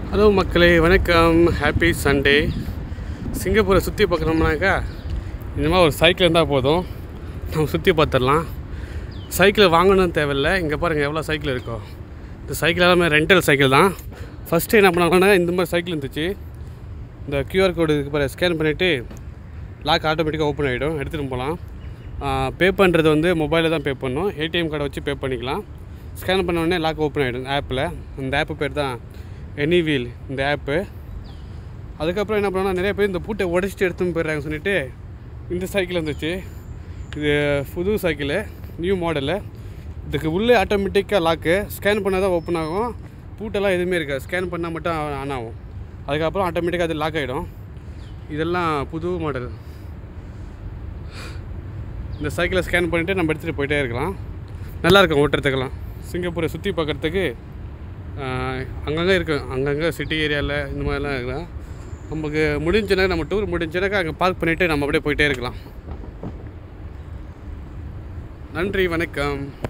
hello மக்களே வணக்கம் happy Sunday சிங்கப்பூரை சுற்றி பார்க்கணும்னாக்கா இந்த மாதிரி ஒரு சைக்கிள் இருந்தால் போதும் நம்ம சுற்றி பார்த்துடலாம் சைக்கிள் வாங்கணும்னு தேவையில்லை இங்கே பாருங்கள் எவ்வளோ சைக்கிள் இருக்கோ இந்த சைக்கிள் எல்லாமே ரெண்டல் சைக்கிள் தான் ஃபஸ்ட்டு என்ன பண்ணாங்கன்னா இந்த மாதிரி சைக்கிள் இருந்துச்சு இந்த QR கோடு இதுக்கு பாரு ஸ்கேன் பண்ணிவிட்டு லாக் ஆட்டோமேட்டிக்காக ஓப்பன் ஆகிடும் எடுத்துகிட்டு போகலாம் பே பண்ணுறது வந்து மொபைலில் தான் பே பண்ணணும் ஏடிஎம் கார்டை வச்சு பே பண்ணிக்கலாம் ஸ்கேன் பண்ண உடனே லாக் ஓப்பன் ஆகிடும் ஆப்பில் இந்த ஆப்பு பேர் தான் எனிவீல் இந்த ஆப்பு அதுக்கப்புறம் என்ன பண்ணோம்னா நிறைய பேர் இந்த பூட்டை உடச்சிட்டு எடுத்துன்னு போயிடுறாங்கன்னு சொல்லிட்டு இந்த சைக்கிள் வந்துச்சு இது புது சைக்கிளு நியூ மாடலு இதுக்கு உள்ளே ஆட்டோமேட்டிக்காக லாக்கு ஸ்கேன் பண்ணால் தான் ஓப்பன் ஆகும் பூட்டெல்லாம் எதுவுமே இருக்காது ஸ்கேன் பண்ணால் மட்டும் ஆன் ஆகும் அதுக்கப்புறம் ஆட்டோமேட்டிக்காக அது லாக் ஆகிடும் இதெல்லாம் புது மாடல் இந்த சைக்கிளை ஸ்கேன் பண்ணிவிட்டு நம்ம எடுத்துகிட்டு போயிட்டே இருக்கலாம் நல்லாயிருக்கும் ஓட்டுறதுக்கெல்லாம் சிங்கப்பூரை சுற்றி பார்க்குறதுக்கு அங்கங்கே இருக்கும் அங்கங்கே சிட்டி ஏரியாவில் இந்த மாதிரிலாம் இருக்கலாம் நமக்கு முடிஞ்சுனா நம்ம டூர் முடிஞ்சுனாக்கா அங்கே பார்க் பண்ணிவிட்டு நம்ம அப்படியே போயிட்டே இருக்கலாம் நன்றி வணக்கம்